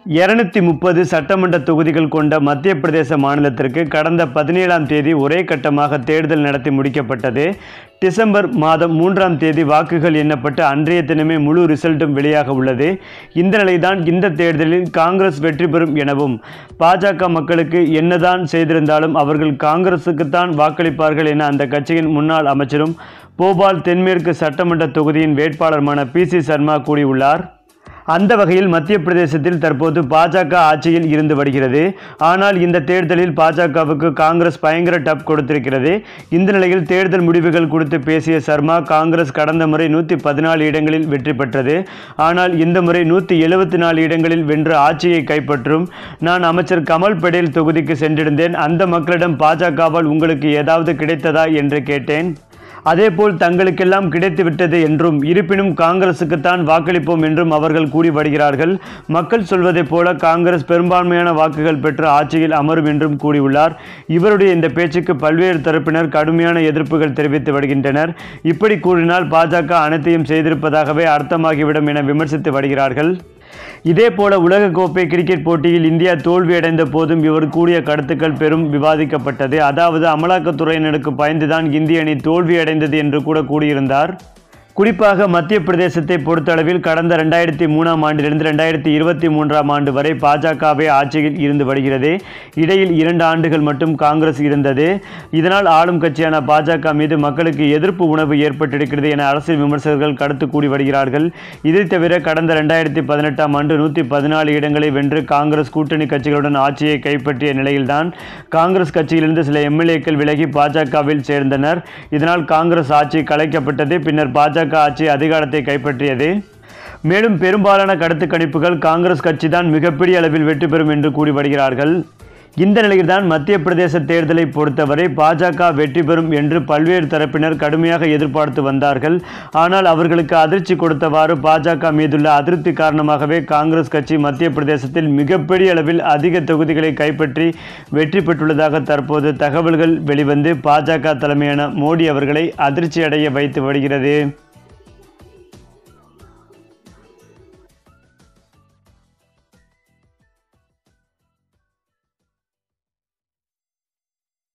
இருநூத்தி முப்பது சட்டமன்ற தொகுதிகள் கொண்ட மத்திய பிரதேச மாநிலத்திற்கு கடந்த பதினேழாம் தேதி ஒரே கட்டமாக தேர்தல் நடத்தி முடிக்கப்பட்டது டிசம்பர் மாதம் மூன்றாம் தேதி வாக்குகள் எண்ணப்பட்டு அன்றைய தினமே முழு ரிசல்ட்டும் வெளியாக உள்ளது இந்த நிலைதான் இந்த தேர்தலில் காங்கிரஸ் வெற்றி பெறும் எனவும் பாஜக மக்களுக்கு என்னதான் செய்திருந்தாலும் அவர்கள் காங்கிரசுக்குத்தான் வாக்களிப்பார்கள் என அந்த கட்சியின் முன்னாள் அமைச்சரும் போபால் தென்மேற்கு சட்டமன்ற தொகுதியின் வேட்பாளருமான பி சி சர்மா கூறியுள்ளார் அந்த வகையில் மத்திய பிரதேசத்தில் தற்போது பாஜக ஆட்சியில் இருந்து வருகிறது ஆனால் இந்த தேர்தலில் பாஜகவுக்கு காங்கிரஸ் பயங்கர டப் கொடுத்திருக்கிறது இந்த நிலையில் தேர்தல் முடிவுகள் குறித்து பேசிய சர்மா காங்கிரஸ் கடந்த முறை நூற்றி பதினாலு இடங்களில் வெற்றி பெற்றது ஆனால் இந்த முறை நூற்றி எழுபத்தி நாலு இடங்களில் வென்று ஆட்சியை கைப்பற்றும் நான் அமைச்சர் கமல் படேல் தொகுதிக்கு சென்றிருந்தேன் அந்த மக்களிடம் பாஜகவால் உங்களுக்கு ஏதாவது கிடைத்ததா என்று கேட்டேன் அதேபோல் தங்களுக்கெல்லாம் கிடைத்துவிட்டது என்றும் இருப்பினும் காங்கிரசுக்குத்தான் வாக்களிப்போம் என்றும் அவர்கள் கூறி வருகிறார்கள் மக்கள் சொல்வதைப் போல காங்கிரஸ் பெரும்பான்மையான வாக்குகள் பெற்று ஆட்சியில் அமரும் என்றும் கூறியுள்ளார் இவருடைய இந்த பேச்சுக்கு பல்வேறு தரப்பினர் கடுமையான எதிர்ப்புகள் தெரிவித்து வருகின்றனர் இப்படி கூறினால் பாஜக அனைத்தையும் செய்திருப்பதாகவே அர்த்தமாகிவிடும் என விமர்சித்து வருகிறார்கள் இதேபோல உலகக்கோப்பை கிரிக்கெட் போட்டியில் இந்தியா தோல்வியடைந்த போதும் இவர் கூடிய கருத்துக்கள் பெரும் விவாதிக்கப்பட்டது அதாவது அமலாக்கத்துறையினருக்கு பயந்துதான் இந்திய அணி தோல்வியடைந்தது என்று கூட கூறியிருந்தார் குறிப்பாக மத்திய பிரதேசத்தை பொறுத்தளவில் கடந்த ரெண்டாயிரத்தி மூணாம் ஆண்டிலிருந்து ரெண்டாயிரத்தி இருபத்தி மூன்றாம் ஆண்டு வரை பாஜகவே ஆட்சியில் இருந்து வருகிறது இடையில் இரண்டு ஆண்டுகள் மட்டும் காங்கிரஸ் இருந்தது இதனால் ஆளும் கட்சியான பாஜக மீது மக்களுக்கு எதிர்ப்பு உணவு ஏற்பட்டிருக்கிறது என அரசியல் விமர்சகர்கள் கருத்து கூறி வருகிறார்கள் இதை தவிர கடந்த ரெண்டாயிரத்தி பதினெட்டாம் ஆண்டு நூற்றி பதினாலு இடங்களை வென்று காங்கிரஸ் கூட்டணி கட்சிகளுடன் ஆட்சியை கைப்பற்றிய நிலையில்தான் காங்கிரஸ் கட்சியிலிருந்து சில எம்எல்ஏக்கள் விலகி பாஜகவில் சேர்ந்தனர் இதனால் காங்கிரஸ் ஆட்சி கலைக்கப்பட்டது பின்னர் பாஜக ஆட்சி அதிகாரத்தை கைப்பற்றியது மேலும் பெரும்பாலான கருத்து கணிப்புகள் காங்கிரஸ் கட்சி தான் மிகப்பெரிய அளவில் வெற்றி பெறும் என்று கூறி வருகிறார்கள் இந்த நிலையில்தான் மத்திய பிரதேச தேர்தலை பொறுத்தவரை பாஜக வெற்றி பெறும் என்று பல்வேறு தரப்பினர் கடுமையாக எதிர்பார்த்து வந்தார்கள் ஆனால் அவர்களுக்கு அதிர்ச்சி கொடுத்தவாறு பாஜக மீதுள்ள அதிருப்தி காரணமாகவே காங்கிரஸ் கட்சி மத்திய பிரதேசத்தில் மிகப்பெரிய அளவில் அதிக தொகுதிகளை கைப்பற்றி வெற்றி பெற்றுள்ளதாக தற்போது தகவல்கள் வெளிவந்து பாஜக தலைமையான மோடி அவர்களை அதிர்ச்சி அடைய வைத்து வருகிறது